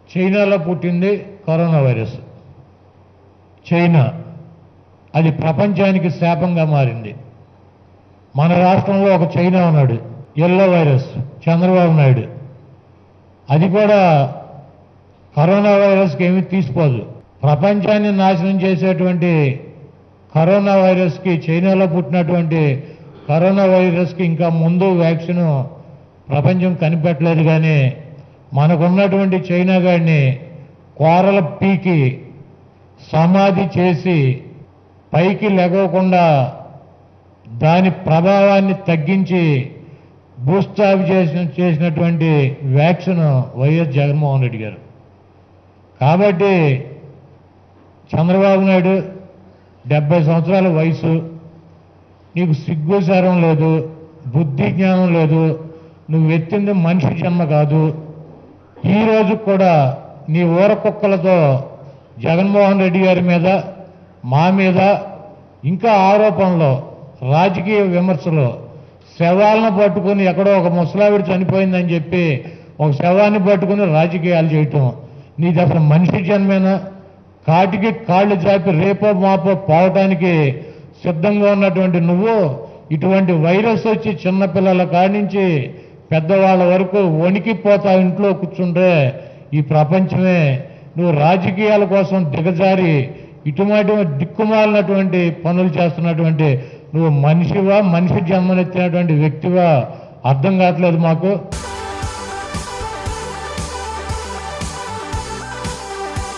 చైనాలో పుట్టింది corona virus China అది ప్రపంచానికి శాపంగా మారింది మన రాష్ట్రంలో ఒక చైనా ఉన్నాడు ఎల్లో వైరస్ చంద్రబాబు నాయుడు అది కూడా కరోనా వైరస్కి ఏమీ తీసిపోదు ప్రపంచాన్ని నాశనం చేసేటువంటి కరోనా వైరస్కి చైనాలో పుట్టినటువంటి కరోనా వైరస్కి ఇంకా ముందు వ్యాక్సిన్ ప్రపంచం కనిపెట్టలేదు కానీ మనకున్నటువంటి చైనా గాడిని కోరల పీకి సమాధి చేసి పైకి లెగవకుండా దాని ప్రభావాన్ని తగ్గించి భూస్థాపి చేసిన చేసినటువంటి వ్యాక్సిన్ వైఎస్ జగన్మోహన్ రెడ్డి గారు కాబట్టి చంద్రబాబు నాయుడు డెబ్బై సంవత్సరాల వయసు నీకు సిగ్గు శరం లేదు బుద్ధి జ్ఞానం లేదు నువ్వు ఎత్తింది మనిషి జన్మ కాదు ఈ రోజు కూడా నీ ఊర కుక్కలతో జగన్మోహన్ రెడ్డి గారి మీద మా మీద ఇంకా ఆరోపణలు రాజకీయ విమర్శలు శవాలను పట్టుకుని ఎక్కడో ఒక ముసలావిడ చనిపోయిందని చెప్పి ఒక శవాన్ని పట్టుకుని రాజకీయాలు చేయటం నీది అసలు మనిషి జన్మేనా కాటికి కాళ్ళు చాపి రేపో మాపో పోవటానికి సిద్ధంగా ఉన్నటువంటి నువ్వు ఇటువంటి వైరస్ వచ్చి చిన్నపిల్లల కాడి నుంచి పెద్దవాళ్ళ వరకు వణికిపోతా ఇంట్లో కూర్చుంటే ఈ ప్రపంచమే నువ్వు రాజకీయాల కోసం దిగజారి ఇటువంటి దిక్కుమాలినటువంటి పనులు చేస్తున్నటువంటి నువ్వు మనిషివా మనిషి జన్మనెత్తినటువంటి వ్యక్తివా అర్థం కావట్లేదు మాకు